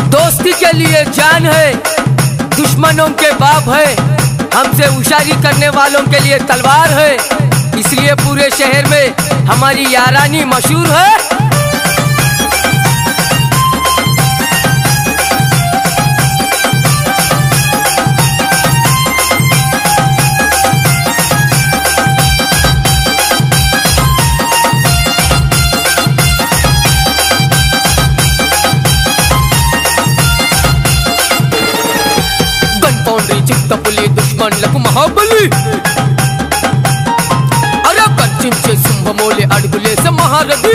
दोस्ती के लिए जान है दुश्मनों के बाप है हमसे उशारी करने वालों के लिए तलवार है इसलिए पूरे शहर में हमारी यारानी मशहूर है గన్ పౌండ్రీ చిత్తపులి దుష్మన్లకు మహాబలి అరే గర్జించే సింహమోలే అడుగులేసే మహారథి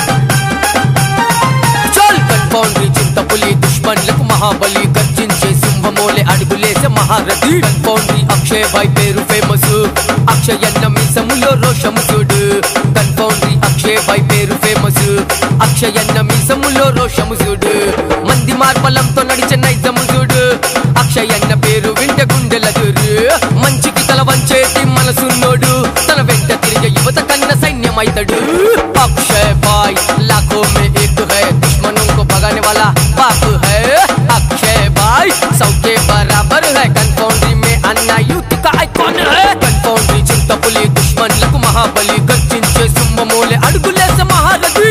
చల్ గన్ పౌండ్రీ చింతపులి దుష్మన్లకు మహాబలి గర్జించే సింహమోలే అడుగులేసే మహారథి గన్ పౌండ్రీ అక్షయ్ భాయ్ పేరు ఫేమస్ అక్షయన్న మీసములో రోషము చూడు గన్ పౌండ్రీ అక్షయ్ భాయ్ పేరు ఫేమస్ అక్షయన్న మీసములో రోషము చూడు మంది మార్బలంతో నడిచే నైజము చూడు అక్షయన్న పేరు వింటే గుండెల దూరు మంచికి తల వంచేటి మనసున్నోడు తన వెంట తిరిగే యువత కన్న సైన్యమైతడు అక్షయ్ భాయ్ लाखों में एक है दुश्मनों को भगाने वाला बाप है अक्षय भाई सौ के बराबर है कन्फाउंड्री में अन्ना यूथ का आइकॉन है कन्फाउंड्री చింతపులి దుష్మన్లకు మహాబలి గర్జించే సింహమూలే అడుగులేసే మహారథి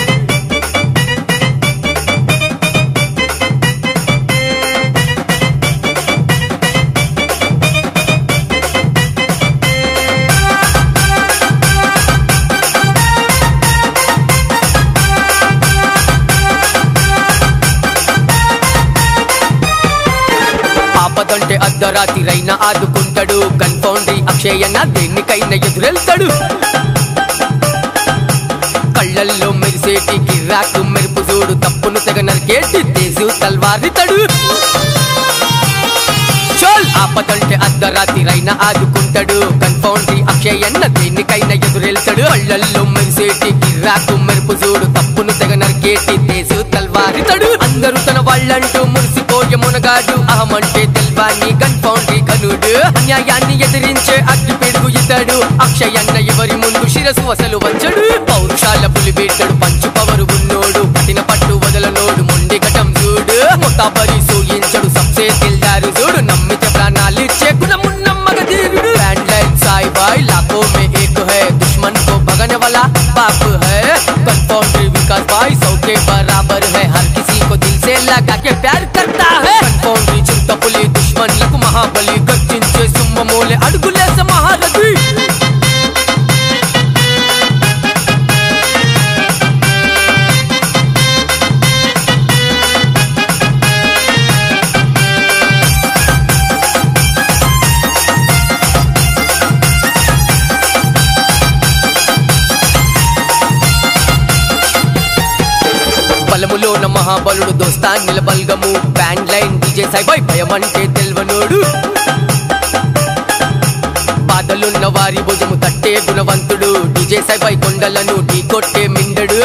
ఆపదంటే అర్ధరాత్రిరైనా ఆదుకుంటాడు కన్ఫౌండ్రీ అక్షయన్న దేనికైనా ఎదురెళ్తాడు కళ్ళల్లో మెరిసేటి కిర్రాకు మెరుపు చూడు తప్పును తెగ నరికేటి తేజు తల్వారితడు చోల్ ఆపదంటే అర్ధరాత్రిరైనా ఆదుకుంటాడు కన్ఫౌండ్రీ అక్షయన్న దేనికైనా ఎదురెళ్తాడు కళ్ళల్లో మెరిసేటి కిర్రాకు మెరుపు చూడు తప్పును తెగ నరికేటి తేజు తల్వారితడు అందరూ తన వాళ్ళంటూ మురిసిపోయే మునగాడు అహమంటే తెల్వాని కన్ఫౌండ్రీ కనుడు అన్యాయాన్ని ఎదిరించే అగ్గి పెడుగు ఇతడు అక్షయన్న ఎవరి ముందు శిరసు అసలు వంచడు పౌరుషాల పులిబెట్టడు పంచు పవరు ఉన్నోడు కఠిన పట్టు వదలనోడు మొండి ఘటం చూడు మొత్తాబరి సూయించడు సబ్సే తిల్దారు చూడు నమ్మితే ప్రాణాలు ఇచ్చే గుణమున్న మగధీరుడు బ్యాండ్లైన్ సాయి బాయ్ लाखों में एक है दुश्मन को भगाने वाला बाप है कन्फाउंड्री विकास भाई सौ के बराबर है हर किसी को दिल से लगा के प्यार करता है कन्फाउंड्री చింతపులి దుష్మన్లకు మహాబలి గర్జించే సింహమూలే అడుగులేసే మహారథి బలములోన మహాబలుడు దోస్తాన్నిల బల్గము బ్యాండ్ లైన్ డీజే సాయిబాయ్ భయం అంటే తెల్వనోడు బాధలున్న వారి భుజము తట్టే గుణవంతుడు డీజే సాయిబాయ్ కొండలను ఢీకొట్టే మిండడు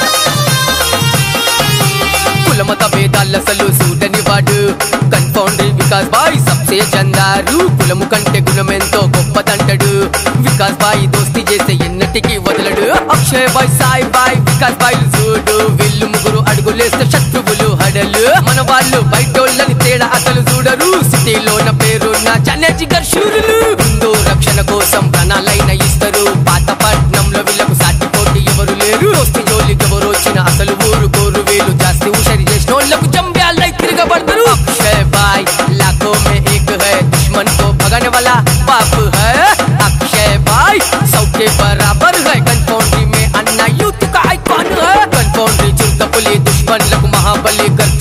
కులమత భేదాలసలు సూటని వాడు కన్ఫౌండరీ వికాస్ బాయ్ సబ్సే చందారు కులము కంటే గుణమెంతో గొప్పదంటడు వికాస్ బాయ్ దోస్తి చేసే ఎన్నటికీ వదలడు అక్షయ్ బాయ్ సాయి బాయ్ వికాస్ బాయ్ చూడు వీళ్ళు ముగ్గురు అడుగులేస్తే శత్రువులు హడలు మన వాళ్ళు బయటోళ్ళని తేడా అసలు చూడరు సిటీలోన పేరున్న చన్నెచి గర్షూరులు ముందు రక్షణ కోసం ప్రణాలైన ఇస్తారు పాత పట్నంలో వీళ్ళకు సాటి పోటీ ఎవరు లేరు దోస్తి జోలికి ఎవరు వచ్చిన అసలు ఊరు కోరు వీళ్ళు జాస్తి ఉషరి చేసిన వాళ్ళకు జంబ్యాలై తిరగబడతారు అక్షయ్ బాయ్ लाखों में एक है दुश्मन को भगाने वाला बाप है अक्षय भाई सौ के बराबर है कन्फाउंड्री में अन्ना यूथ का आइकॉन है कन्फाउंड्री चिंतपुली दुश्मन लग महाबली कर